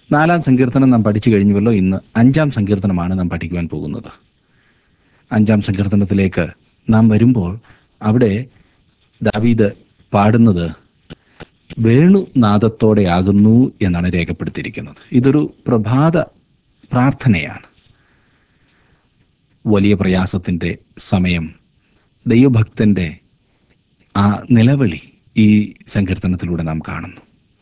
നാലാം സങ്കീർത്തനം നാം പഠിച്ചു കഴിഞ്ഞുവല്ലോ ഇന്ന് അഞ്ചാം സങ്കീർത്തനമാണ് നാം പഠിക്കുവാൻ പോകുന്നത് അഞ്ചാം സങ്കീർത്തനത്തിലേക്ക് നാം വരുമ്പോൾ അവിടെ ദാവീദ് പാടുന്നത് വേണുനാദത്തോടെയാകുന്നു എന്നാണ് രേഖപ്പെടുത്തിയിരിക്കുന്നത് ഇതൊരു പ്രഭാത പ്രാർത്ഥനയാണ് വലിയ പ്രയാസത്തിൻ്റെ സമയം ദൈവഭക്തൻ്റെ ആ നിലവിളി ഈ സങ്കീർത്തനത്തിലൂടെ നാം കാണുന്നു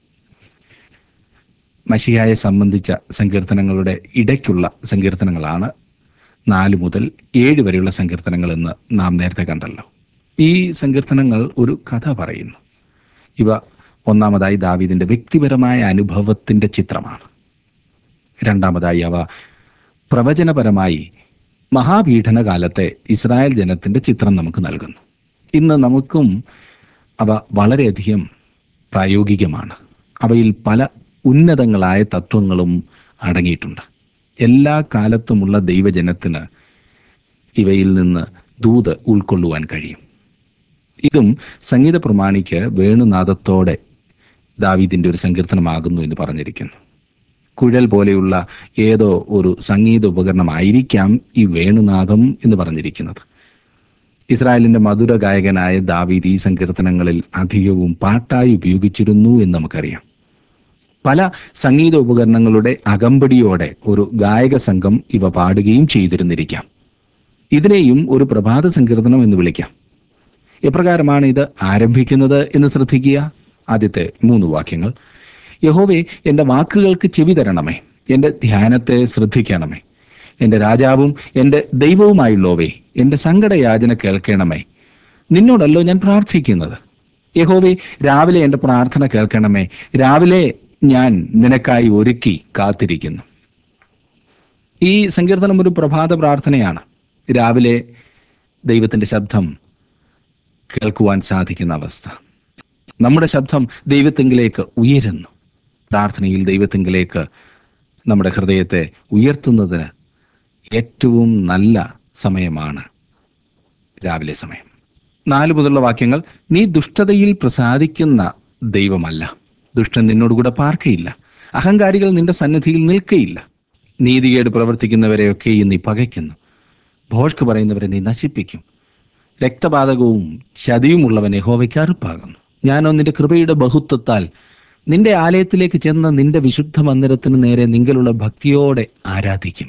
മഷിയായെ സംബന്ധിച്ച സങ്കീർത്തനങ്ങളുടെ ഇടയ്ക്കുള്ള സങ്കീർത്തനങ്ങളാണ് നാല് മുതൽ ഏഴ് വരെയുള്ള സങ്കീർത്തനങ്ങൾ എന്ന് നാം നേരത്തെ കണ്ടല്ലോ ഈ സങ്കീർത്തനങ്ങൾ ഒരു കഥ പറയുന്നു ഇവ ഒന്നാമതായി ദാവീദിന്റെ വ്യക്തിപരമായ അനുഭവത്തിന്റെ ചിത്രമാണ് രണ്ടാമതായി അവ പ്രവചനപരമായി മഹാപീഡന കാലത്തെ ഇസ്രായേൽ ജനത്തിന്റെ ചിത്രം നമുക്ക് നൽകുന്നു ഇന്ന് നമുക്കും അവ വളരെയധികം പ്രായോഗികമാണ് അവയിൽ പല ഉന്നതങ്ങളായ തത്വങ്ങളും അടങ്ങിയിട്ടുണ്ട് എല്ലാ കാലത്തുമുള്ള ദൈവജനത്തിന് ഇവയിൽ നിന്ന് ദൂത് ഉൾക്കൊള്ളുവാൻ കഴിയും ഇതും സംഗീത പ്രമാണിക്ക് വേണുനാദത്തോടെ ദാവീദിന്റെ ഒരു സങ്കീർത്തനമാകുന്നു എന്ന് പറഞ്ഞിരിക്കുന്നു കുഴൽ പോലെയുള്ള ഏതോ ഒരു സംഗീത ഉപകരണമായിരിക്കാം ഈ വേണുനാദം എന്ന് പറഞ്ഞിരിക്കുന്നത് ഇസ്രായേലിന്റെ മധുര ഗായകനായ ദാവീദ് ഈ സങ്കീർത്തനങ്ങളിൽ അധികവും പാട്ടായി ഉപയോഗിച്ചിരുന്നു എന്ന് നമുക്കറിയാം പല സംഗീത ഉപകരണങ്ങളുടെ അകമ്പടിയോടെ ഒരു ഗായക സംഘം ഇവ പാടുകയും ചെയ്തിരുന്നിരിക്കാം ഇതിനെയും ഒരു പ്രഭാത സങ്കീർത്തനം എന്ന് വിളിക്കാം എപ്രകാരമാണ് ഇത് ആരംഭിക്കുന്നത് എന്ന് ശ്രദ്ധിക്കുക ആദ്യത്തെ മൂന്ന് വാക്യങ്ങൾ യഹോവേ എൻ്റെ വാക്കുകൾക്ക് ചെവി തരണമേ എൻ്റെ ധ്യാനത്തെ ശ്രദ്ധിക്കണമേ എൻ്റെ രാജാവും എൻ്റെ ദൈവവുമായുള്ളോവേ എൻ്റെ സങ്കടയാചന കേൾക്കണമേ നിന്നോടല്ലോ ഞാൻ പ്രാർത്ഥിക്കുന്നത് യഹോവേ രാവിലെ എൻ്റെ പ്രാർത്ഥന കേൾക്കണമേ രാവിലെ ഞാൻ നിനക്കായി ഒരുക്കി കാത്തിരിക്കുന്നു ഈ സങ്കീർത്തനം ഒരു പ്രഭാത പ്രാർത്ഥനയാണ് രാവിലെ ദൈവത്തിൻ്റെ ശബ്ദം കേൾക്കുവാൻ സാധിക്കുന്ന അവസ്ഥ നമ്മുടെ ശബ്ദം ദൈവത്തെങ്കിലേക്ക് ഉയരുന്നു പ്രാർത്ഥനയിൽ ദൈവത്തെങ്കിലേക്ക് നമ്മുടെ ഹൃദയത്തെ ഉയർത്തുന്നതിന് ഏറ്റവും നല്ല സമയമാണ് രാവിലെ സമയം നാല് മുതലുള്ള വാക്യങ്ങൾ നീ ദുഷ്ടതയിൽ പ്രസാദിക്കുന്ന ദൈവമല്ല ദുഷ്ടൻ നിന്നോടുകൂടെ പാർക്കയില്ല അഹങ്കാരികൾ നിന്റെ സന്നിധിയിൽ നിൽക്കയില്ല നീതികേട് പ്രവർത്തിക്കുന്നവരെയൊക്കെയും നീ പകയ്ക്കുന്നു ഭോഷ്ക്ക് പറയുന്നവരെ നീ നശിപ്പിക്കും രക്തപാതകവും ചതിയുമുള്ളവൻ യഹോവയ്ക്ക് അറുപ്പാകുന്നു ഞാനോ നിന്റെ കൃപയുടെ ബഹുത്വത്താൽ നിന്റെ ആലയത്തിലേക്ക് ചെന്ന് നിന്റെ വിശുദ്ധ മന്ദിരത്തിന് നേരെ നിങ്ങളുള്ള ഭക്തിയോടെ ആരാധിക്കും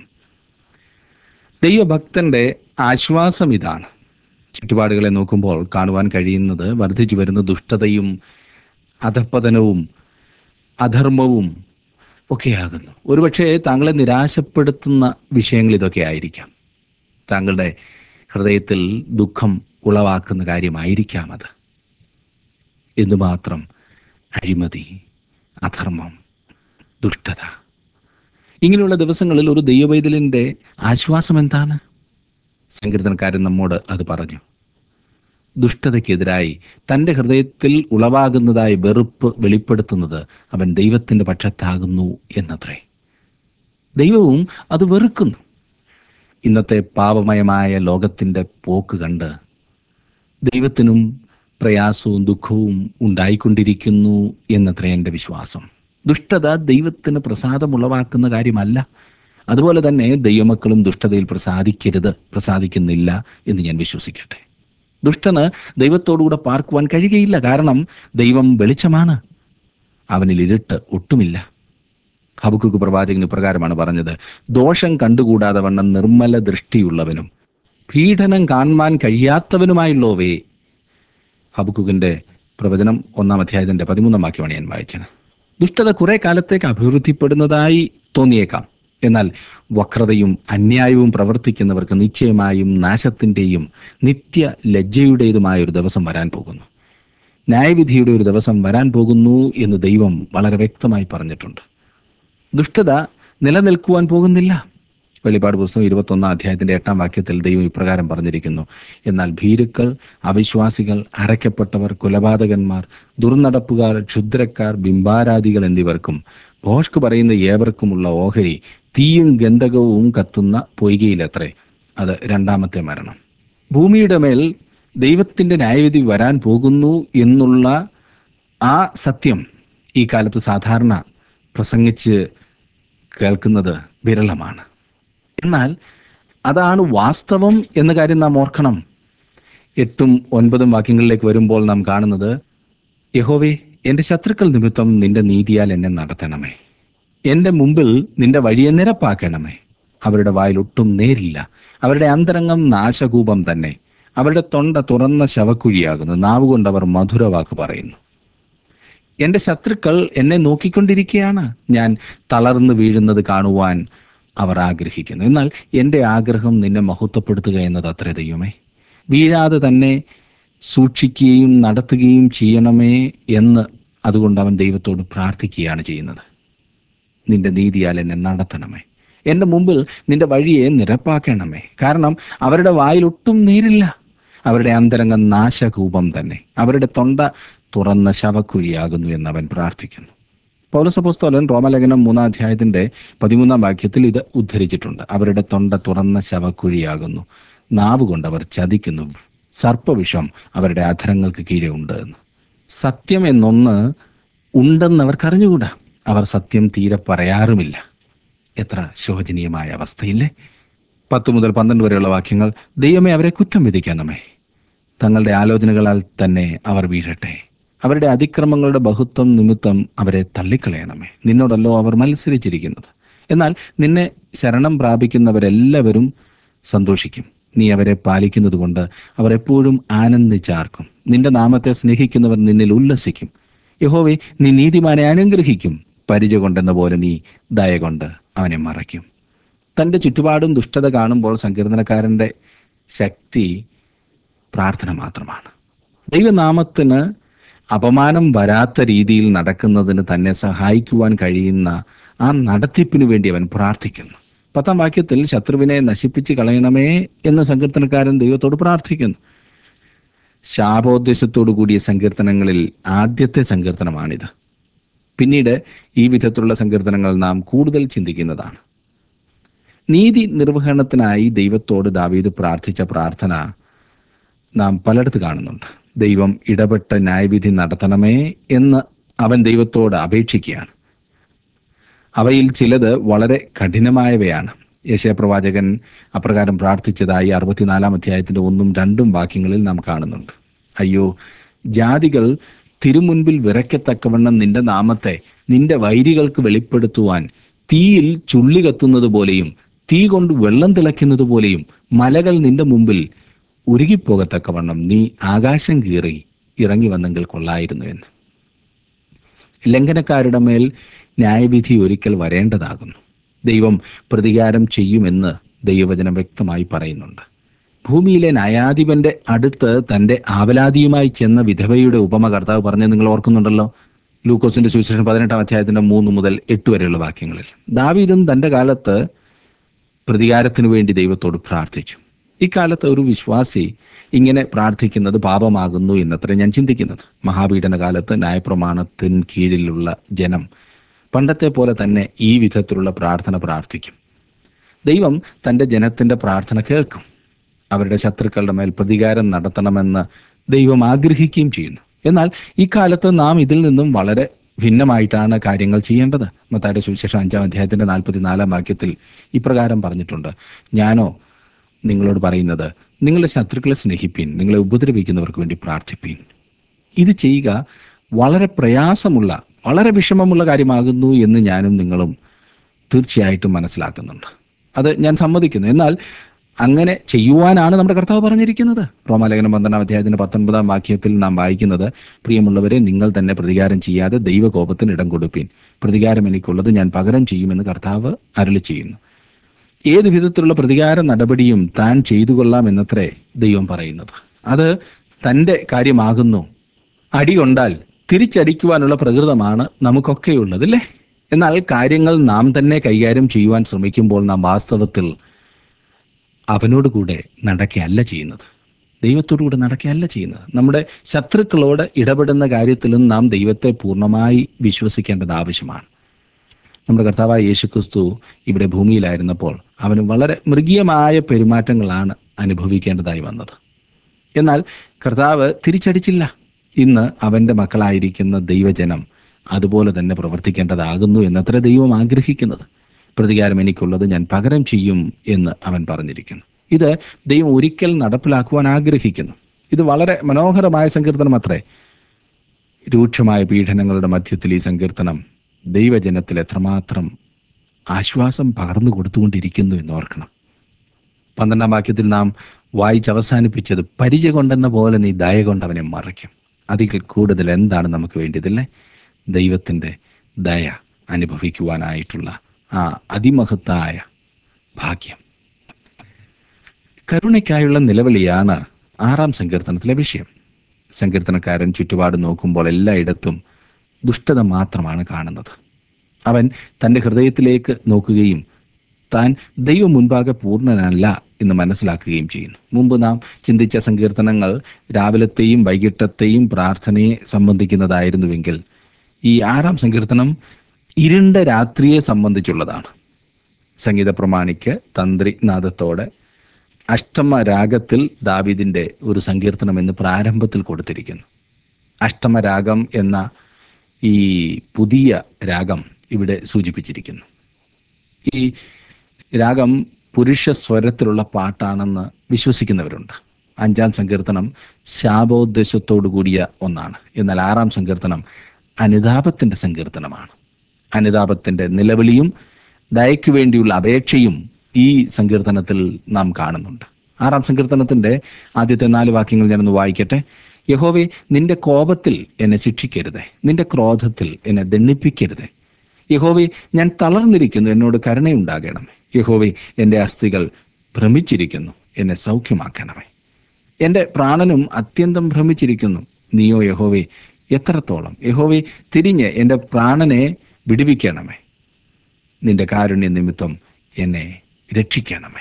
ദൈവഭക്തന്റെ ആശ്വാസം ഇതാണ് ചുറ്റുപാടുകളെ നോക്കുമ്പോൾ കാണുവാൻ കഴിയുന്നത് വർദ്ധിച്ചു വരുന്ന ദുഷ്ടതയും അധപ്പതനവും അധർമ്മവും ഒക്കെയാകുന്നു ഒരുപക്ഷെ താങ്കളെ നിരാശപ്പെടുത്തുന്ന വിഷയങ്ങൾ ഇതൊക്കെ ആയിരിക്കാം താങ്കളുടെ ഹൃദയത്തിൽ ദുഃഖം ഉളവാക്കുന്ന കാര്യമായിരിക്കാം അത് എന്തുമാത്രം അഴിമതി അധർമ്മം ദുഷ്ടത ഇങ്ങനെയുള്ള ദിവസങ്ങളിൽ ഒരു ദൈവവൈതലിൻ്റെ ആശ്വാസം എന്താണ് സങ്കീർത്തനക്കാരൻ നമ്മോട് അത് പറഞ്ഞു ദുഷ്ടതയ്ക്കെതിരായി തൻ്റെ ഹൃദയത്തിൽ ഉളവാകുന്നതായ വെറുപ്പ് വെളിപ്പെടുത്തുന്നത് അവൻ ദൈവത്തിൻ്റെ പക്ഷത്താകുന്നു എന്നത്രേ ദൈവവും അത് വെറുക്കുന്നു ഇന്നത്തെ പാപമയമായ ലോകത്തിൻ്റെ പോക്ക് കണ്ട് ദൈവത്തിനും പ്രയാസവും ദുഃഖവും ഉണ്ടായിക്കൊണ്ടിരിക്കുന്നു എന്നത്രേ എൻ്റെ വിശ്വാസം ദുഷ്ടത ദൈവത്തിന് പ്രസാദമുളവാക്കുന്ന കാര്യമല്ല അതുപോലെ തന്നെ ദൈവമക്കളും ദുഷ്ടതയിൽ പ്രസാദിക്കരുത് പ്രസാദിക്കുന്നില്ല എന്ന് ഞാൻ വിശ്വസിക്കട്ടെ ദുഷ്ടന് ദൈവത്തോടുകൂടെ പാർക്കുവാൻ കഴിയുകയില്ല കാരണം ദൈവം വെളിച്ചമാണ് അവനിൽ ഇരുട്ട് ഒട്ടുമില്ല ഹബുക്കുക്ക് പ്രവാചകൻ ഇപ്രകാരമാണ് പറഞ്ഞത് ദോഷം കണ്ടുകൂടാതെ വണ്ണം നിർമ്മല ദൃഷ്ടിയുള്ളവനും പീഡനം കാണുവാൻ കഴിയാത്തവനുമായുള്ളവേ ഹബുക്കുകിന്റെ പ്രവചനം ഒന്നാം അധ്യായത്തിന്റെ പതിമൂന്നാം വാക്യമാണ് ഞാൻ വായിച്ചത് ദുഷ്ടത കുറെ കാലത്തേക്ക് അഭിവൃദ്ധിപ്പെടുന്നതായി തോന്നിയേക്കാം എന്നാൽ വക്രതയും അന്യായവും പ്രവർത്തിക്കുന്നവർക്ക് നിശ്ചയമായും നാശത്തിൻ്റെയും നിത്യ ലജ്ജയുടേതുമായ ഒരു ദിവസം വരാൻ പോകുന്നു ന്യായവിധിയുടെ ഒരു ദിവസം വരാൻ പോകുന്നു എന്ന് ദൈവം വളരെ വ്യക്തമായി പറഞ്ഞിട്ടുണ്ട് ദുഷ്ടത നിലനിൽക്കുവാൻ പോകുന്നില്ല വെളിപ്പാട് പുസ്തകം ഇരുപത്തൊന്നാം അധ്യായത്തിന്റെ എട്ടാം വാക്യത്തിൽ ദൈവം ഇപ്രകാരം പറഞ്ഞിരിക്കുന്നു എന്നാൽ ഭീരുക്കൾ അവിശ്വാസികൾ അരയ്ക്കപ്പെട്ടവർ കൊലപാതകന്മാർ ദുർനടപ്പുകാർ ക്ഷുദ്രക്കാർ ബിംബാരാധികൾ എന്നിവർക്കും ഭോഷ്ക്ക് പറയുന്ന ഏവർക്കുമുള്ള ഓഹരി തീയും ഗന്ധകവും കത്തുന്ന പൊയ്കയിലത്രേ അത് രണ്ടാമത്തെ മരണം ഭൂമിയുടെ മേൽ ദൈവത്തിന്റെ ന്യായവിധി വരാൻ പോകുന്നു എന്നുള്ള ആ സത്യം ഈ കാലത്ത് സാധാരണ പ്രസംഗിച്ച് കേൾക്കുന്നത് വിരളമാണ് എന്നാൽ അതാണ് വാസ്തവം എന്ന കാര്യം നാം ഓർക്കണം എട്ടും ഒൻപതും വാക്യങ്ങളിലേക്ക് വരുമ്പോൾ നാം കാണുന്നത് യഹോവേ എൻ്റെ ശത്രുക്കൾ നിമിത്തം നിന്റെ നീതിയാൽ എന്നെ നടത്തണമേ എൻ്റെ മുമ്പിൽ നിന്റെ വഴിയെ നിരപ്പാക്കണമേ അവരുടെ വായിൽ ഒട്ടും നേരില്ല അവരുടെ അന്തരംഗം നാശകൂപം തന്നെ അവരുടെ തൊണ്ട തുറന്ന ശവക്കുഴിയാകുന്നു നാവുകൊണ്ട് അവർ മധുരവാക്ക് പറയുന്നു എൻ്റെ ശത്രുക്കൾ എന്നെ നോക്കിക്കൊണ്ടിരിക്കുകയാണ് ഞാൻ തളർന്നു വീഴുന്നത് കാണുവാൻ അവർ ആഗ്രഹിക്കുന്നു എന്നാൽ എൻ്റെ ആഗ്രഹം നിന്നെ മഹത്വപ്പെടുത്തുക എന്നത് അത്ര ദൈവമേ വീഴാതെ തന്നെ സൂക്ഷിക്കുകയും നടത്തുകയും ചെയ്യണമേ എന്ന് അതുകൊണ്ട് അവൻ ദൈവത്തോട് പ്രാർത്ഥിക്കുകയാണ് ചെയ്യുന്നത് നിന്റെ നീതിയാൽ എന്നെ നടത്തണമേ എൻ്റെ മുമ്പിൽ നിന്റെ വഴിയെ നിരപ്പാക്കണമേ കാരണം അവരുടെ വായിലൊട്ടും നീരില്ല അവരുടെ അന്തരംഗം നാശകൂപം തന്നെ അവരുടെ തൊണ്ട തുറന്ന ശവക്കുഴിയാകുന്നു എന്ന് അവൻ പ്രാർത്ഥിക്കുന്നു പൗരസപ്പോസ്തോലൻ റോമലേഖനം മൂന്നാം അധ്യായത്തിന്റെ പതിമൂന്നാം വാക്യത്തിൽ ഇത് ഉദ്ധരിച്ചിട്ടുണ്ട് അവരുടെ തൊണ്ട തുറന്ന ശവക്കുഴിയാകുന്നു നാവ് കൊണ്ട് അവർ ചതിക്കുന്നു സർപ്പവിഷം അവരുടെ അധരങ്ങൾക്ക് കീഴെ ഉണ്ട് എന്ന് സത്യം എന്നൊന്ന് ഉണ്ടെന്ന് അവർക്ക് അറിഞ്ഞുകൂടാ അവർ സത്യം തീരെ പറയാറുമില്ല എത്ര ശോചനീയമായ അവസ്ഥയില്ലേ പത്ത് മുതൽ പന്ത്രണ്ട് വരെയുള്ള വാക്യങ്ങൾ ദൈവമേ അവരെ കുറ്റം വിധിക്കണമേ തങ്ങളുടെ ആലോചനകളാൽ തന്നെ അവർ വീഴട്ടെ അവരുടെ അതിക്രമങ്ങളുടെ ബഹുത്വം നിമിത്തം അവരെ തള്ളിക്കളയണമേ നിന്നോടല്ലോ അവർ മത്സരിച്ചിരിക്കുന്നത് എന്നാൽ നിന്നെ ശരണം പ്രാപിക്കുന്നവരെല്ലാവരും സന്തോഷിക്കും നീ അവരെ പാലിക്കുന്നത് കൊണ്ട് അവർ എപ്പോഴും ആനന്ദിച്ചാർക്കും നിന്റെ നാമത്തെ സ്നേഹിക്കുന്നവർ നിന്നിൽ ഉല്ലസിക്കും യഹോവേ നീ നീതിമാനെ അനുഗ്രഹിക്കും പരിച കൊണ്ടെന്ന പോലെ നീ ദയ കൊണ്ട് അവനെ മറയ്ക്കും തൻ്റെ ചുറ്റുപാടും ദുഷ്ടത കാണുമ്പോൾ സങ്കീർത്തനക്കാരൻ്റെ ശക്തി പ്രാർത്ഥന മാത്രമാണ് ദൈവനാമത്തിന് അപമാനം വരാത്ത രീതിയിൽ നടക്കുന്നതിന് തന്നെ സഹായിക്കുവാൻ കഴിയുന്ന ആ നടത്തിപ്പിന് വേണ്ടി അവൻ പ്രാർത്ഥിക്കുന്നു പത്താം വാക്യത്തിൽ ശത്രുവിനെ നശിപ്പിച്ച് കളയണമേ എന്ന് സങ്കീർത്തനക്കാരൻ ദൈവത്തോട് പ്രാർത്ഥിക്കുന്നു ശാപോദ്ദേശത്തോടു കൂടിയ സങ്കീർത്തനങ്ങളിൽ ആദ്യത്തെ സങ്കീർത്തനമാണിത് പിന്നീട് ഈ വിധത്തിലുള്ള സങ്കീർത്തനങ്ങൾ നാം കൂടുതൽ ചിന്തിക്കുന്നതാണ് നീതി നിർവഹണത്തിനായി ദൈവത്തോട് ദാവീദ് പ്രാർത്ഥിച്ച പ്രാർത്ഥന നാം പലയിടത്ത് കാണുന്നുണ്ട് ദൈവം ഇടപെട്ട ന്യായവിധി നടത്തണമേ എന്ന് അവൻ ദൈവത്തോട് അപേക്ഷിക്കുകയാണ് അവയിൽ ചിലത് വളരെ കഠിനമായവയാണ് യശയപ്രവാചകൻ അപ്രകാരം പ്രാർത്ഥിച്ചതായി അറുപത്തിനാലാം അധ്യായത്തിന്റെ ഒന്നും രണ്ടും വാക്യങ്ങളിൽ നാം കാണുന്നുണ്ട് അയ്യോ ജാതികൾ തിരുമുൻപിൽ വിറയ്ക്കത്തക്കവണ്ണം നിന്റെ നാമത്തെ നിന്റെ വൈരികൾക്ക് വെളിപ്പെടുത്തുവാൻ തീയിൽ ചുള്ളി കത്തുന്നത് പോലെയും തീ കൊണ്ട് വെള്ളം തിളയ്ക്കുന്നത് പോലെയും മലകൾ നിന്റെ മുമ്പിൽ ഉരുകിപ്പോകത്തക്കവണ്ണം നീ ആകാശം കീറി ഇറങ്ങി വന്നെങ്കിൽ കൊള്ളായിരുന്നു എന്ന് ലംഘനക്കാരുടെ മേൽ ന്യായവിധി ഒരിക്കൽ വരേണ്ടതാകുന്നു ദൈവം പ്രതികാരം ചെയ്യുമെന്ന് ദൈവവചനം വ്യക്തമായി പറയുന്നുണ്ട് ഭൂമിയിലെ ന്യായാധിപന്റെ അടുത്ത് തന്റെ ആവലാതിയുമായി ചെന്ന വിധവയുടെ ഉപമ കർത്താവ് പറഞ്ഞ് നിങ്ങൾ ഓർക്കുന്നുണ്ടല്ലോ ലൂക്കോസിന്റെ സുവിശേഷം പതിനെട്ടാം അധ്യായത്തിന്റെ മൂന്ന് മുതൽ എട്ട് വരെയുള്ള വാക്യങ്ങളിൽ ദാവീദും തന്റെ കാലത്ത് പ്രതികാരത്തിനു വേണ്ടി ദൈവത്തോട് പ്രാർത്ഥിച്ചു ഇക്കാലത്ത് ഒരു വിശ്വാസി ഇങ്ങനെ പ്രാർത്ഥിക്കുന്നത് പാപമാകുന്നു എന്നത്ര ഞാൻ ചിന്തിക്കുന്നത് മഹാപീഡന കാലത്ത് ന്യായപ്രമാണത്തിന് കീഴിലുള്ള ജനം പണ്ടത്തെ പോലെ തന്നെ ഈ വിധത്തിലുള്ള പ്രാർത്ഥന പ്രാർത്ഥിക്കും ദൈവം തൻ്റെ ജനത്തിൻ്റെ പ്രാർത്ഥന കേൾക്കും അവരുടെ ശത്രുക്കളുടെ മേൽ പ്രതികാരം നടത്തണമെന്ന് ദൈവം ആഗ്രഹിക്കുകയും ചെയ്യുന്നു എന്നാൽ ഇക്കാലത്ത് നാം ഇതിൽ നിന്നും വളരെ ഭിന്നമായിട്ടാണ് കാര്യങ്ങൾ ചെയ്യേണ്ടത് മത്തായുടെ സുവിശേഷം അഞ്ചാം അധ്യായത്തിന്റെ നാൽപ്പത്തിനാലാം വാക്യത്തിൽ ഇപ്രകാരം പറഞ്ഞിട്ടുണ്ട് ഞാനോ നിങ്ങളോട് പറയുന്നത് നിങ്ങളുടെ ശത്രുക്കളെ സ്നേഹിപ്പീൻ നിങ്ങളെ ഉപദ്രവിക്കുന്നവർക്ക് വേണ്ടി പ്രാർത്ഥിപ്പീൻ ഇത് ചെയ്യുക വളരെ പ്രയാസമുള്ള വളരെ വിഷമമുള്ള കാര്യമാകുന്നു എന്ന് ഞാനും നിങ്ങളും തീർച്ചയായിട്ടും മനസ്സിലാക്കുന്നുണ്ട് അത് ഞാൻ സമ്മതിക്കുന്നു എന്നാൽ അങ്ങനെ ചെയ്യുവാനാണ് നമ്മുടെ കർത്താവ് പറഞ്ഞിരിക്കുന്നത് റോമാലേഖനം പന്ത്രണ്ടാം അധ്യായത്തിന്റെ പത്തൊൻപതാം വാക്യത്തിൽ നാം വായിക്കുന്നത് പ്രിയമുള്ളവരെ നിങ്ങൾ തന്നെ പ്രതികാരം ചെയ്യാതെ ദൈവകോപത്തിന് ഇടം കൊടുപ്പീൻ പ്രതികാരം എനിക്കുള്ളത് ഞാൻ പകരം ചെയ്യുമെന്ന് കർത്താവ് അരുളി ചെയ്യുന്നു ഏത് വിധത്തിലുള്ള പ്രതികാര നടപടിയും താൻ ചെയ്തു കൊള്ളാം എന്നത്രേ ദൈവം പറയുന്നത് അത് തൻ്റെ കാര്യമാകുന്നു അടി കൊണ്ടാൽ തിരിച്ചടിക്കുവാനുള്ള പ്രകൃതമാണ് നമുക്കൊക്കെയുള്ളത് അല്ലേ എന്നാൽ കാര്യങ്ങൾ നാം തന്നെ കൈകാര്യം ചെയ്യുവാൻ ശ്രമിക്കുമ്പോൾ നാം വാസ്തവത്തിൽ അവനോട് കൂടെ നടക്കുകയല്ല ചെയ്യുന്നത് ദൈവത്തോടു കൂടെ നടക്കുകയല്ല ചെയ്യുന്നത് നമ്മുടെ ശത്രുക്കളോട് ഇടപെടുന്ന കാര്യത്തിലും നാം ദൈവത്തെ പൂർണ്ണമായി വിശ്വസിക്കേണ്ടത് ആവശ്യമാണ് നമ്മുടെ കർത്താവായ യേശുക്രിസ്തു ഇവിടെ ഭൂമിയിലായിരുന്നപ്പോൾ അവന് വളരെ മൃഗീയമായ പെരുമാറ്റങ്ങളാണ് അനുഭവിക്കേണ്ടതായി വന്നത് എന്നാൽ കർത്താവ് തിരിച്ചടിച്ചില്ല ഇന്ന് അവൻ്റെ മക്കളായിരിക്കുന്ന ദൈവജനം അതുപോലെ തന്നെ പ്രവർത്തിക്കേണ്ടതാകുന്നു എന്നത്ര ദൈവം ആഗ്രഹിക്കുന്നത് പ്രതികാരം എനിക്കുള്ളത് ഞാൻ പകരം ചെയ്യും എന്ന് അവൻ പറഞ്ഞിരിക്കുന്നു ഇത് ദൈവം ഒരിക്കൽ നടപ്പിലാക്കുവാൻ ആഗ്രഹിക്കുന്നു ഇത് വളരെ മനോഹരമായ സങ്കീർത്തനം അത്രേ രൂക്ഷമായ പീഡനങ്ങളുടെ മധ്യത്തിൽ ഈ സങ്കീർത്തനം ദൈവജനത്തിൽ എത്രമാത്രം ആശ്വാസം പകർന്നു കൊടുത്തുകൊണ്ടിരിക്കുന്നു എന്ന് ഓർക്കണം പന്ത്രണ്ടാം വാക്യത്തിൽ നാം വായിച്ച് അവസാനിപ്പിച്ചത് പരിചയ കൊണ്ടെന്ന പോലെ നീ ദയ കൊണ്ട് അവനെ മറയ്ക്കും അതിൽ കൂടുതൽ എന്താണ് നമുക്ക് വേണ്ടിയതല്ലേ ദൈവത്തിൻ്റെ ദയ അനുഭവിക്കുവാനായിട്ടുള്ള ആ അതിമഹത്തായ ഭാഗ്യം കരുണയ്ക്കായുള്ള നിലവിളിയാണ് ആറാം സങ്കീർത്തനത്തിലെ വിഷയം സങ്കീർത്തനക്കാരൻ ചുറ്റുപാട് നോക്കുമ്പോൾ എല്ലായിടത്തും ദുഷ്ടത മാത്രമാണ് കാണുന്നത് അവൻ തൻ്റെ ഹൃദയത്തിലേക്ക് നോക്കുകയും താൻ ദൈവം മുൻപാകെ പൂർണ്ണനല്ല എന്ന് മനസ്സിലാക്കുകയും ചെയ്യുന്നു മുമ്പ് നാം ചിന്തിച്ച സങ്കീർത്തനങ്ങൾ രാവിലത്തെയും വൈകിട്ടത്തെയും പ്രാർത്ഥനയെ സംബന്ധിക്കുന്നതായിരുന്നുവെങ്കിൽ ഈ ആറാം സങ്കീർത്തനം ഇരുണ്ട രാത്രിയെ സംബന്ധിച്ചുള്ളതാണ് സംഗീത പ്രമാണിക്ക് തന്ത്രി നാദത്തോടെ അഷ്ടമ രാഗത്തിൽ ദാവീദിന്റെ ഒരു സങ്കീർത്തനം എന്ന് പ്രാരംഭത്തിൽ കൊടുത്തിരിക്കുന്നു അഷ്ടമരാഗം എന്ന ഈ പുതിയ രാഗം ഇവിടെ സൂചിപ്പിച്ചിരിക്കുന്നു ഈ രാഗം പുരുഷ സ്വരത്തിലുള്ള പാട്ടാണെന്ന് വിശ്വസിക്കുന്നവരുണ്ട് അഞ്ചാം സങ്കീർത്തനം ശാപോദ്ദേശത്തോടു കൂടിയ ഒന്നാണ് എന്നാൽ ആറാം സങ്കീർത്തനം അനുതാപത്തിന്റെ സങ്കീർത്തനമാണ് അനുതാപത്തിന്റെ നിലവിളിയും ദയയ്ക്കു വേണ്ടിയുള്ള അപേക്ഷയും ഈ സങ്കീർത്തനത്തിൽ നാം കാണുന്നുണ്ട് ആറാം സങ്കീർത്തനത്തിന്റെ ആദ്യത്തെ നാല് വാക്യങ്ങൾ ഞാനൊന്ന് വായിക്കട്ടെ യഹോവേ നിന്റെ കോപത്തിൽ എന്നെ ശിക്ഷിക്കരുതേ നിന്റെ ക്രോധത്തിൽ എന്നെ ദണ്ണിപ്പിക്കരുതേ യഹോവേ ഞാൻ തളർന്നിരിക്കുന്നു എന്നോട് കരുണയുണ്ടാകണമേ യഹോവേ എൻ്റെ അസ്ഥികൾ ഭ്രമിച്ചിരിക്കുന്നു എന്നെ സൗഖ്യമാക്കണമേ എൻ്റെ പ്രാണനും അത്യന്തം ഭ്രമിച്ചിരിക്കുന്നു നീയോ യഹോവേ എത്രത്തോളം യഹോവേ തിരിഞ്ഞ് എൻ്റെ പ്രാണനെ വിടുവിക്കണമേ നിന്റെ കാരുണ്യ നിമിത്തം എന്നെ രക്ഷിക്കണമേ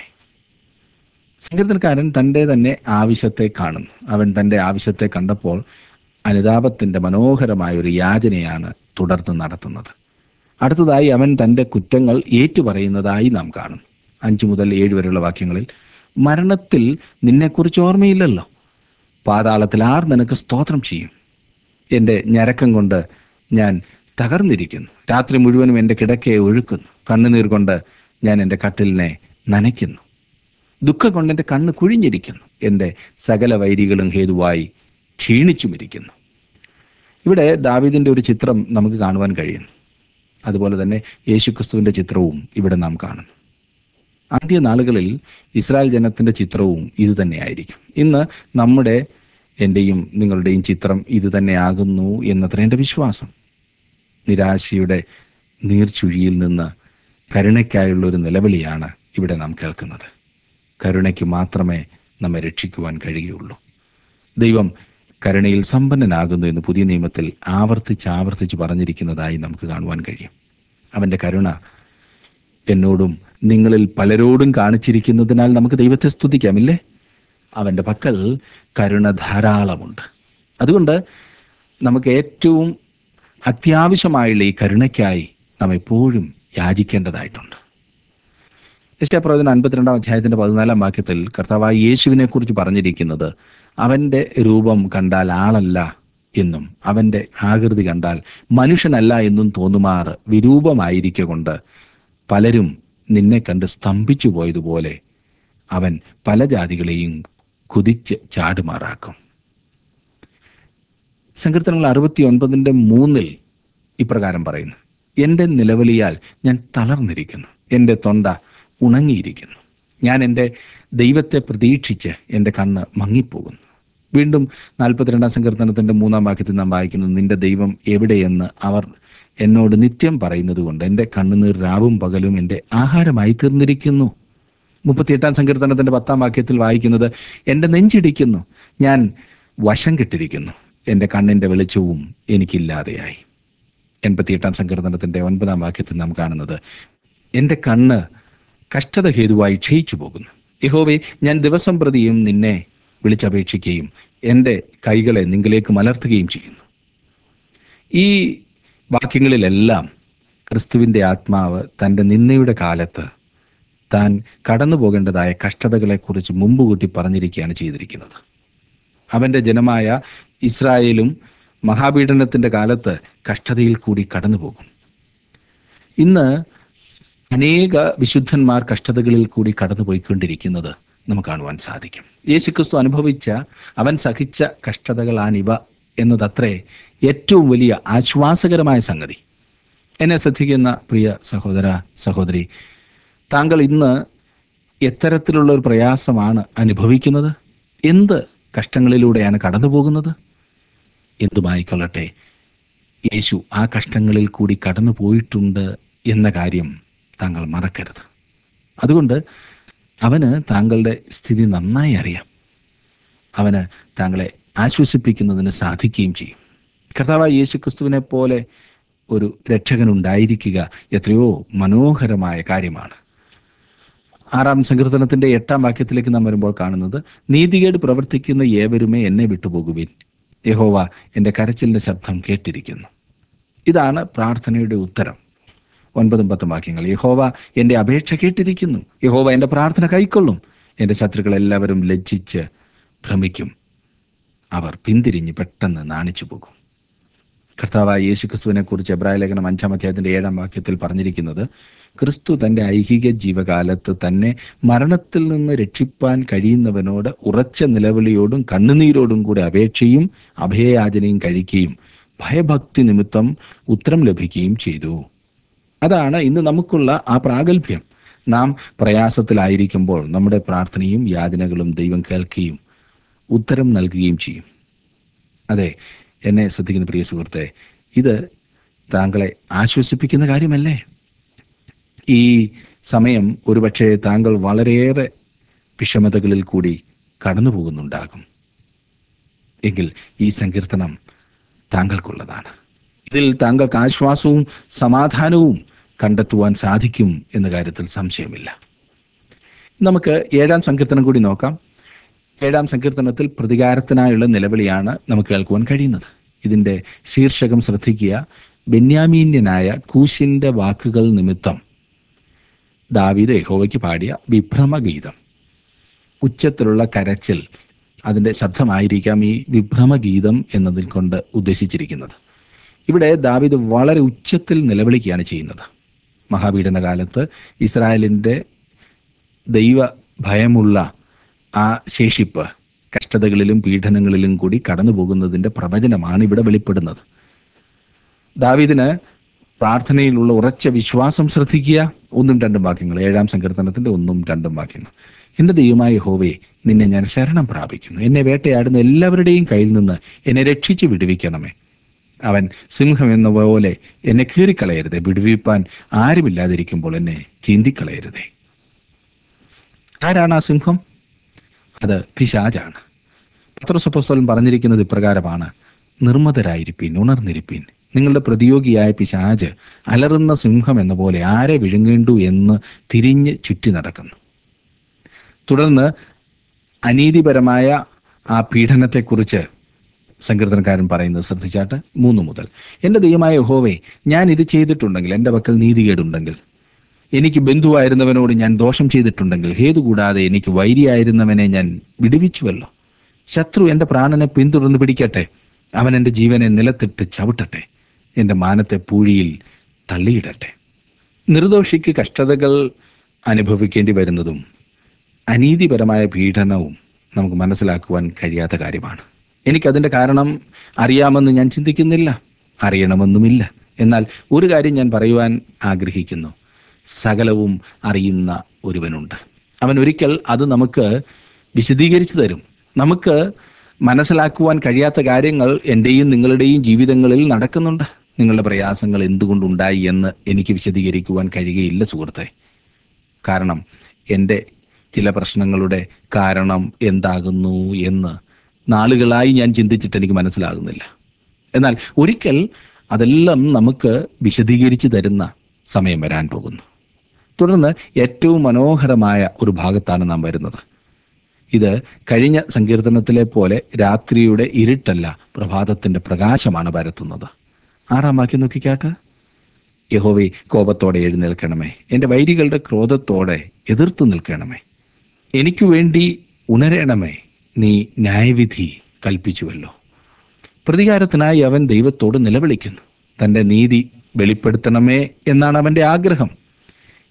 സങ്കീർത്തനക്കാരൻ തൻ്റെ തന്നെ ആവശ്യത്തെ കാണുന്നു അവൻ തൻ്റെ ആവശ്യത്തെ കണ്ടപ്പോൾ അനുതാപത്തിൻ്റെ മനോഹരമായ ഒരു യാചനയാണ് തുടർന്ന് നടത്തുന്നത് അടുത്തതായി അവൻ തൻ്റെ കുറ്റങ്ങൾ ഏറ്റുപറയുന്നതായി നാം കാണുന്നു അഞ്ചു മുതൽ ഏഴ് വരെയുള്ള വാക്യങ്ങളിൽ മരണത്തിൽ നിന്നെക്കുറിച്ച് ഓർമ്മയില്ലല്ലോ പാതാളത്തിൽ ആർ നിനക്ക് സ്തോത്രം ചെയ്യും എൻ്റെ ഞരക്കം കൊണ്ട് ഞാൻ തകർന്നിരിക്കുന്നു രാത്രി മുഴുവനും എൻ്റെ കിടക്കയെ ഒഴുക്കുന്നു കണ്ണുനീർ കൊണ്ട് ഞാൻ എൻ്റെ കട്ടിലിനെ നനയ്ക്കുന്നു ദുഃഖം കൊണ്ട് എൻ്റെ കണ്ണ് കുഴിഞ്ഞിരിക്കുന്നു എൻ്റെ സകല വൈരികളും ഹേതുവായി ക്ഷീണിച്ചുമിരിക്കുന്നു ഇവിടെ ദാവീദിൻ്റെ ഒരു ചിത്രം നമുക്ക് കാണുവാൻ കഴിയുന്നു അതുപോലെ തന്നെ യേശുക്രിസ്തുവിൻ്റെ ചിത്രവും ഇവിടെ നാം കാണുന്നു അന്ത്യനാളുകളിൽ ഇസ്രായേൽ ജനത്തിൻ്റെ ചിത്രവും ഇത് തന്നെയായിരിക്കും ഇന്ന് നമ്മുടെ എൻ്റെയും നിങ്ങളുടെയും ചിത്രം ഇത് തന്നെയാകുന്നു എന്നത്ര എൻ്റെ വിശ്വാസം നിരാശയുടെ നീർച്ചുഴിയിൽ നിന്ന് കരുണയ്ക്കായുള്ള ഒരു നിലവിളിയാണ് ഇവിടെ നാം കേൾക്കുന്നത് കരുണയ്ക്ക് മാത്രമേ നമ്മെ രക്ഷിക്കുവാൻ കഴിയുള്ളൂ ദൈവം കരുണയിൽ സമ്പന്നനാകുന്നു എന്ന് പുതിയ നിയമത്തിൽ ആവർത്തിച്ച് ആവർത്തിച്ച് പറഞ്ഞിരിക്കുന്നതായി നമുക്ക് കാണുവാൻ കഴിയും അവൻ്റെ കരുണ എന്നോടും നിങ്ങളിൽ പലരോടും കാണിച്ചിരിക്കുന്നതിനാൽ നമുക്ക് ദൈവത്തെ സ്തുതിക്കാമില്ലേ അവൻ്റെ പക്കൽ കരുണ ധാരാളമുണ്ട് അതുകൊണ്ട് നമുക്ക് ഏറ്റവും അത്യാവശ്യമായുള്ള ഈ കരുണയ്ക്കായി നാം എപ്പോഴും യാചിക്കേണ്ടതായിട്ടുണ്ട് യശപ്രവചനം അൻപത്തിരണ്ടാം അധ്യായത്തിന്റെ പതിനാലാം വാക്യത്തിൽ കർത്താവായ യേശുവിനെ കുറിച്ച് പറഞ്ഞിരിക്കുന്നത് അവന്റെ രൂപം കണ്ടാൽ ആളല്ല എന്നും അവന്റെ ആകൃതി കണ്ടാൽ മനുഷ്യനല്ല എന്നും തോന്നുമാറ് വിരൂപമായിരിക്കൊണ്ട് പലരും നിന്നെ കണ്ട് സ്തംഭിച്ചു പോയതുപോലെ അവൻ പല ജാതികളെയും കുതിച്ച് ചാടുമാറാക്കും സങ്കീർത്തനങ്ങൾ അറുപത്തി ഒൻപതിൻ്റെ മൂന്നിൽ ഇപ്രകാരം പറയുന്നു എൻ്റെ നിലവിളിയാൽ ഞാൻ തളർന്നിരിക്കുന്നു എൻ്റെ തൊണ്ട ഉണങ്ങിയിരിക്കുന്നു ഞാൻ എൻ്റെ ദൈവത്തെ പ്രതീക്ഷിച്ച് എൻ്റെ കണ്ണ് മങ്ങിപ്പോകുന്നു വീണ്ടും നാൽപ്പത്തിരണ്ടാം സങ്കീർത്തനത്തിൻ്റെ മൂന്നാം വാക്യത്തിൽ നാം വായിക്കുന്നു നിന്റെ ദൈവം എവിടെയെന്ന് അവർ എന്നോട് നിത്യം പറയുന്നത് കൊണ്ട് എൻ്റെ കണ്ണുനീർ രാവും പകലും എൻ്റെ ആഹാരമായി തീർന്നിരിക്കുന്നു മുപ്പത്തിയെട്ടാം സങ്കീർത്തനത്തിന്റെ പത്താം വാക്യത്തിൽ വായിക്കുന്നത് എൻ്റെ നെഞ്ചിടിക്കുന്നു ഞാൻ വശം കെട്ടിരിക്കുന്നു എൻ്റെ കണ്ണിൻ്റെ വെളിച്ചവും എനിക്കില്ലാതെയായി എൺപത്തിയെട്ടാം സങ്കീർത്തനത്തിന്റെ ഒൻപതാം വാക്യത്തിൽ നാം കാണുന്നത് എൻ്റെ കണ്ണ് കഷ്ടത ഹേതുവായി ക്ഷയിച്ചു പോകുന്നു യഹോവേ ഞാൻ ദിവസം പ്രതിയും നിന്നെ വിളിച്ചപേക്ഷിക്കുകയും എൻ്റെ കൈകളെ നിങ്ങളിലേക്ക് മലർത്തുകയും ചെയ്യുന്നു ഈ വാക്യങ്ങളിലെല്ലാം ക്രിസ്തുവിൻ്റെ ആത്മാവ് തൻ്റെ നിന്നയുടെ കാലത്ത് താൻ കടന്നു പോകേണ്ടതായ കഷ്ടതകളെക്കുറിച്ച് മുമ്പ് കൂട്ടി പറഞ്ഞിരിക്കുകയാണ് ചെയ്തിരിക്കുന്നത് അവൻ്റെ ജനമായ ഇസ്രായേലും മഹാപീഡനത്തിൻ്റെ കാലത്ത് കഷ്ടതയിൽ കൂടി കടന്നു പോകും ഇന്ന് അനേക വിശുദ്ധന്മാർ കഷ്ടതകളിൽ കൂടി കടന്നുപോയിക്കൊണ്ടിരിക്കുന്നത് നമുക്ക് കാണുവാൻ സാധിക്കും യേശുക്രിസ്തു അനുഭവിച്ച അവൻ സഹിച്ച കഷ്ടതകളാണിവ എന്നതത്രേ ഏറ്റവും വലിയ ആശ്വാസകരമായ സംഗതി എന്നെ ശ്രദ്ധിക്കുന്ന പ്രിയ സഹോദര സഹോദരി താങ്കൾ ഇന്ന് എത്തരത്തിലുള്ള ഒരു പ്രയാസമാണ് അനുഭവിക്കുന്നത് എന്ത് കഷ്ടങ്ങളിലൂടെയാണ് കടന്നു പോകുന്നത് എന്തുമായിക്കൊള്ളട്ടെ യേശു ആ കഷ്ടങ്ങളിൽ കൂടി കടന്നു പോയിട്ടുണ്ട് എന്ന കാര്യം താങ്കൾ മറക്കരുത് അതുകൊണ്ട് അവന് താങ്കളുടെ സ്ഥിതി നന്നായി അറിയാം അവന് താങ്കളെ ആശ്വസിപ്പിക്കുന്നതിന് സാധിക്കുകയും ചെയ്യും കർത്താവായ യേശു ക്രിസ്തുവിനെ പോലെ ഒരു രക്ഷകനുണ്ടായിരിക്കുക എത്രയോ മനോഹരമായ കാര്യമാണ് ആറാം സങ്കീർത്തനത്തിന്റെ എട്ടാം വാക്യത്തിലേക്ക് നാം വരുമ്പോൾ കാണുന്നത് നീതികേട് പ്രവർത്തിക്കുന്ന ഏവരുമേ എന്നെ വിട്ടുപോകുവിൻ യഹോവ എൻ്റെ കരച്ചിലിന്റെ ശബ്ദം കേട്ടിരിക്കുന്നു ഇതാണ് പ്രാർത്ഥനയുടെ ഉത്തരം ഒൻപതും പത്തും വാക്യങ്ങൾ യഹോവ എൻ്റെ അപേക്ഷ കേട്ടിരിക്കുന്നു യഹോവ എൻ്റെ പ്രാർത്ഥന കൈക്കൊള്ളും എൻ്റെ ശത്രുക്കൾ എല്ലാവരും ലജ്ജിച്ച് ഭ്രമിക്കും അവർ പിന്തിരിഞ്ഞ് പെട്ടെന്ന് നാണിച്ചു പോകും കർത്താവായ യേശു ക്രിസ്തുവിനെ കുറിച്ച് എബ്രായ ലേഖനം അഞ്ചാം അധ്യായത്തിന്റെ ഏഴാം വാക്യത്തിൽ പറഞ്ഞിരിക്കുന്നത് ക്രിസ്തു തന്റെ ഐഹിക ജീവകാലത്ത് തന്നെ മരണത്തിൽ നിന്ന് രക്ഷിപ്പാൻ കഴിയുന്നവനോട് ഉറച്ച നിലവിളിയോടും കണ്ണുനീരോടും കൂടി അപേക്ഷയും അഭയയാചനയും കഴിക്കുകയും ഭയഭക്തി നിമിത്തം ഉത്തരം ലഭിക്കുകയും ചെയ്തു അതാണ് ഇന്ന് നമുക്കുള്ള ആ പ്രാഗൽഭ്യം നാം പ്രയാസത്തിലായിരിക്കുമ്പോൾ നമ്മുടെ പ്രാർത്ഥനയും യാതനകളും ദൈവം കേൾക്കുകയും ഉത്തരം നൽകുകയും ചെയ്യും അതെ എന്നെ ശ്രദ്ധിക്കുന്ന പ്രിയ സുഹൃത്തെ ഇത് താങ്കളെ ആശ്വസിപ്പിക്കുന്ന കാര്യമല്ലേ ഈ സമയം ഒരുപക്ഷെ താങ്കൾ വളരെയേറെ വിഷമതകളിൽ കൂടി കടന്നു പോകുന്നുണ്ടാകും എങ്കിൽ ഈ സങ്കീർത്തനം താങ്കൾക്കുള്ളതാണ് ഇതിൽ താങ്കൾക്ക് ആശ്വാസവും സമാധാനവും കണ്ടെത്തുവാൻ സാധിക്കും എന്ന കാര്യത്തിൽ സംശയമില്ല നമുക്ക് ഏഴാം സങ്കീർത്തനം കൂടി നോക്കാം ഏഴാം സങ്കീർത്തനത്തിൽ പ്രതികാരത്തിനായുള്ള നിലവിളിയാണ് നമുക്ക് കേൾക്കുവാൻ കഴിയുന്നത് ഇതിന്റെ ശീർഷകം ശ്രദ്ധിക്കുക ബെന്യാമീന്യനായ കൂശിന്റെ വാക്കുകൾ നിമിത്തം ദാവീദ് യഹോവയ്ക്ക് പാടിയ വിഭ്രമഗീതം ഉച്ചത്തിലുള്ള കരച്ചിൽ അതിന്റെ ശബ്ദമായിരിക്കാം ഈ വിഭ്രമഗീതം എന്നതിൽ കൊണ്ട് ഉദ്ദേശിച്ചിരിക്കുന്നത് ഇവിടെ ദാവീദ് വളരെ ഉച്ചത്തിൽ നിലവിളിക്കുകയാണ് ചെയ്യുന്നത് മഹാപീഡന കാലത്ത് ഇസ്രായേലിന്റെ ദൈവ ഭയമുള്ള ആ ശേഷിപ്പ് കഷ്ടതകളിലും പീഡനങ്ങളിലും കൂടി കടന്നു പോകുന്നതിന്റെ പ്രവചനമാണ് ഇവിടെ വെളിപ്പെടുന്നത് ദാവീദിന് പ്രാർത്ഥനയിലുള്ള ഉറച്ച വിശ്വാസം ശ്രദ്ധിക്കുക ഒന്നും രണ്ടും വാക്യങ്ങൾ ഏഴാം സങ്കീർത്തനത്തിന്റെ ഒന്നും രണ്ടും വാക്യങ്ങൾ എന്റെ ദൈവമായ ഹോവേ നിന്നെ ഞാൻ ശരണം പ്രാപിക്കുന്നു എന്നെ വേട്ടയാടുന്ന എല്ലാവരുടെയും കയ്യിൽ നിന്ന് എന്നെ രക്ഷിച്ച് വിടുവിക്കണമേ അവൻ സിംഹം എന്ന പോലെ എന്നെ കീറിക്കളയരുതേ വിടുവിപ്പാൻ ആരുമില്ലാതിരിക്കുമ്പോൾ എന്നെ ചീന്തിക്കളയരുതേ ആരാണ് ആ സിംഹം അത് പിശാജാണ് പത്രസപ്പോസ്തലൻ പറഞ്ഞിരിക്കുന്നത് ഇപ്രകാരമാണ് നിർമ്മതരായിരിപ്പീൻ ഉണർന്നിരിപ്പീൻ നിങ്ങളുടെ പ്രതിയോഗിയായ പിശാജ് അലറുന്ന സിംഹം എന്ന പോലെ ആരെ വിഴുങ്ങേണ്ടു എന്ന് തിരിഞ്ഞ് ചുറ്റി നടക്കുന്നു തുടർന്ന് അനീതിപരമായ ആ പീഡനത്തെക്കുറിച്ച് സങ്കീർത്തനക്കാരൻ പറയുന്നത് ശ്രദ്ധിച്ചാട്ട് മൂന്ന് മുതൽ എൻ്റെ ദൈവമായ ഹോവേ ഞാൻ ഇത് ചെയ്തിട്ടുണ്ടെങ്കിൽ എൻ്റെ പക്കൽ നീതികേടുണ്ടെങ്കിൽ എനിക്ക് ബന്ധുവായിരുന്നവനോട് ഞാൻ ദോഷം ചെയ്തിട്ടുണ്ടെങ്കിൽ ഹേതു കൂടാതെ എനിക്ക് വൈരിയായിരുന്നവനെ ഞാൻ വിടുവിച്ചുവല്ലോ ശത്രു എൻ്റെ പ്രാണനെ പിന്തുടർന്ന് പിടിക്കട്ടെ അവൻ എൻ്റെ ജീവനെ നിലത്തിട്ട് ചവിട്ടട്ടെ എൻ്റെ മാനത്തെ പൂഴിയിൽ തള്ളിയിടട്ടെ നിർദോഷിക്ക് കഷ്ടതകൾ അനുഭവിക്കേണ്ടി വരുന്നതും അനീതിപരമായ പീഡനവും നമുക്ക് മനസ്സിലാക്കുവാൻ കഴിയാത്ത കാര്യമാണ് എനിക്കതിൻ്റെ കാരണം അറിയാമെന്ന് ഞാൻ ചിന്തിക്കുന്നില്ല അറിയണമെന്നുമില്ല എന്നാൽ ഒരു കാര്യം ഞാൻ പറയുവാൻ ആഗ്രഹിക്കുന്നു സകലവും അറിയുന്ന ഒരുവനുണ്ട് അവൻ ഒരിക്കൽ അത് നമുക്ക് വിശദീകരിച്ചു തരും നമുക്ക് മനസ്സിലാക്കുവാൻ കഴിയാത്ത കാര്യങ്ങൾ എൻ്റെയും നിങ്ങളുടെയും ജീവിതങ്ങളിൽ നടക്കുന്നുണ്ട് നിങ്ങളുടെ പ്രയാസങ്ങൾ എന്തുകൊണ്ടുണ്ടായി എന്ന് എനിക്ക് വിശദീകരിക്കുവാൻ കഴിയുകയില്ല സുഹൃത്തെ കാരണം എൻ്റെ ചില പ്രശ്നങ്ങളുടെ കാരണം എന്താകുന്നു എന്ന് നാളുകളായി ഞാൻ ചിന്തിച്ചിട്ട് എനിക്ക് മനസ്സിലാകുന്നില്ല എന്നാൽ ഒരിക്കൽ അതെല്ലാം നമുക്ക് വിശദീകരിച്ചു തരുന്ന സമയം വരാൻ പോകുന്നു തുടർന്ന് ഏറ്റവും മനോഹരമായ ഒരു ഭാഗത്താണ് നാം വരുന്നത് ഇത് കഴിഞ്ഞ സങ്കീർത്തനത്തിലെ പോലെ രാത്രിയുടെ ഇരുട്ടല്ല പ്രഭാതത്തിന്റെ പ്രകാശമാണ് പരത്തുന്നത് ആറാം വാക്യം നോക്കിക്കാട്ട് യഹോവേ കോപത്തോടെ എഴുന്നേൽക്കണമേ എൻ്റെ വൈരികളുടെ ക്രോധത്തോടെ എതിർത്തു നിൽക്കണമേ എനിക്കു വേണ്ടി ഉണരണമേ നീ ന്യായവിധി കൽപ്പിച്ചുവല്ലോ പ്രതികാരത്തിനായി അവൻ ദൈവത്തോട് നിലവിളിക്കുന്നു തൻ്റെ നീതി വെളിപ്പെടുത്തണമേ എന്നാണ് അവൻ്റെ ആഗ്രഹം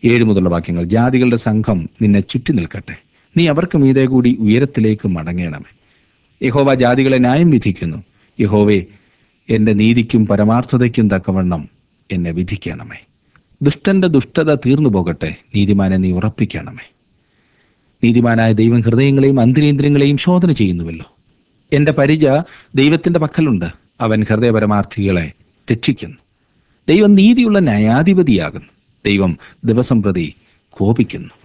ഏഴ് മുതലുള്ള വാക്യങ്ങൾ ജാതികളുടെ സംഘം നിന്നെ ചുറ്റി നിൽക്കട്ടെ നീ അവർക്ക് മീതെ കൂടി ഉയരത്തിലേക്ക് മടങ്ങണമേ യഹോവ ജാതികളെ ന്യായം വിധിക്കുന്നു യഹോവേ എൻ്റെ നീതിക്കും പരമാർത്ഥതയ്ക്കും തക്കവണ്ണം എന്നെ വിധിക്കണമേ ദുഷ്ടന്റെ ദുഷ്ടത തീർന്നു പോകട്ടെ നീതിമാനെ നീ ഉറപ്പിക്കണമേ നീതിമാനായ ദൈവം ഹൃദയങ്ങളെയും അന്തരേന്ദ്രിയങ്ങളെയും ശോധന ചെയ്യുന്നുവല്ലോ എൻ്റെ പരിച ദൈവത്തിൻ്റെ പക്കലുണ്ട് അവൻ ഹൃദയപരമാർത്ഥികളെ രക്ഷിക്കുന്നു ദൈവം നീതിയുള്ള ന്യായാധിപതിയാകുന്നു ദൈവം ദിവസം പ്രതി കോപിക്കുന്നു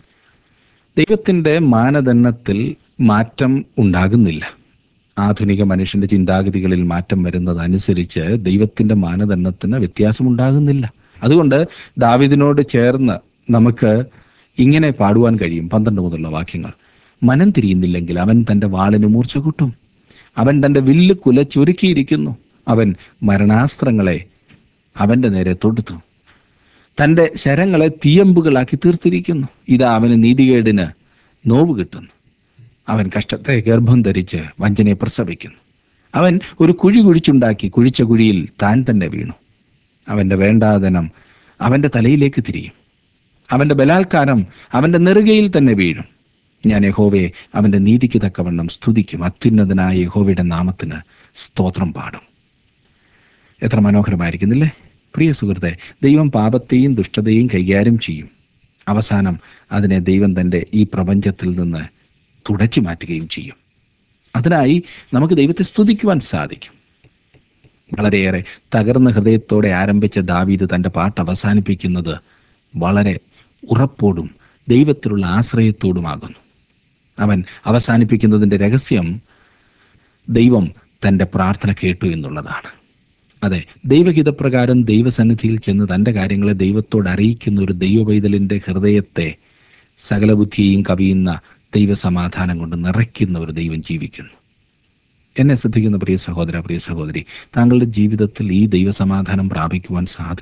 ദൈവത്തിൻ്റെ മാനദണ്ഡത്തിൽ മാറ്റം ഉണ്ടാകുന്നില്ല ആധുനിക മനുഷ്യന്റെ ചിന്താഗതികളിൽ മാറ്റം വരുന്നതനുസരിച്ച് ദൈവത്തിൻ്റെ മാനദണ്ഡത്തിന് വ്യത്യാസമുണ്ടാകുന്നില്ല അതുകൊണ്ട് ദാവിദിനോട് ചേർന്ന് നമുക്ക് ഇങ്ങനെ പാടുവാൻ കഴിയും പന്ത്രണ്ട് മുതലുള്ള വാക്യങ്ങൾ മനം തിരിയുന്നില്ലെങ്കിൽ അവൻ തൻ്റെ വാളിന് മൂർച്ച കൂട്ടും അവൻ തൻ്റെ വില്ല് കുലച്ചൊരുക്കിയിരിക്കുന്നു അവൻ മരണാസ്ത്രങ്ങളെ അവൻ്റെ നേരെ തൊടുത്തു തൻ്റെ ശരങ്ങളെ തീയമ്പുകളാക്കി തീർത്തിരിക്കുന്നു ഇതാ അവന് നീതികേടിന് നോവ് കിട്ടുന്നു അവൻ കഷ്ടത്തെ ഗർഭം ധരിച്ച് വഞ്ചനയെ പ്രസവിക്കുന്നു അവൻ ഒരു കുഴി കുഴിച്ചുണ്ടാക്കി കുഴിച്ച കുഴിയിൽ താൻ തന്നെ വീണു അവൻ്റെ വേണ്ടാതനം അവൻ്റെ തലയിലേക്ക് തിരിയും അവൻ്റെ ബലാത്കാരം അവൻ്റെ നെറുകയിൽ തന്നെ വീഴും ഞാൻ യഹോവയെ അവൻ്റെ നീതിക്ക് തക്കവണ്ണം സ്തുതിക്കും അത്യുന്നതനായ യഹോവയുടെ നാമത്തിന് സ്തോത്രം പാടും എത്ര മനോഹരമായിരിക്കുന്നില്ലേ പ്രിയ സുഹൃത്തെ ദൈവം പാപത്തെയും ദുഷ്ടതയും കൈകാര്യം ചെയ്യും അവസാനം അതിനെ ദൈവം തൻ്റെ ഈ പ്രപഞ്ചത്തിൽ നിന്ന് തുടച്ചു മാറ്റുകയും ചെയ്യും അതിനായി നമുക്ക് ദൈവത്തെ സ്തുതിക്കുവാൻ സാധിക്കും വളരെയേറെ തകർന്ന ഹൃദയത്തോടെ ആരംഭിച്ച ദാവീദ് തൻ്റെ പാട്ട് അവസാനിപ്പിക്കുന്നത് വളരെ ഉറപ്പോടും ദൈവത്തിലുള്ള ആശ്രയത്തോടുമാകുന്നു അവൻ അവസാനിപ്പിക്കുന്നതിൻ്റെ രഹസ്യം ദൈവം തൻ്റെ പ്രാർത്ഥന കേട്ടു എന്നുള്ളതാണ് അതെ ദൈവഹിതപ്രകാരം ദൈവസന്നിധിയിൽ ചെന്ന് തൻ്റെ കാര്യങ്ങളെ ദൈവത്തോട് അറിയിക്കുന്ന ഒരു ദൈവപൈതലിൻ്റെ ഹൃദയത്തെ സകല ബുദ്ധിയെയും കവിയുന്ന ദൈവസമാധാനം കൊണ്ട് നിറയ്ക്കുന്ന ഒരു ദൈവം ജീവിക്കുന്നു എന്നെ ശ്രദ്ധിക്കുന്ന പ്രിയ സഹോദര പ്രിയ സഹോദരി താങ്കളുടെ ജീവിതത്തിൽ ഈ ദൈവസമാധാനം പ്രാപിക്കുവാൻ സാധിക്കും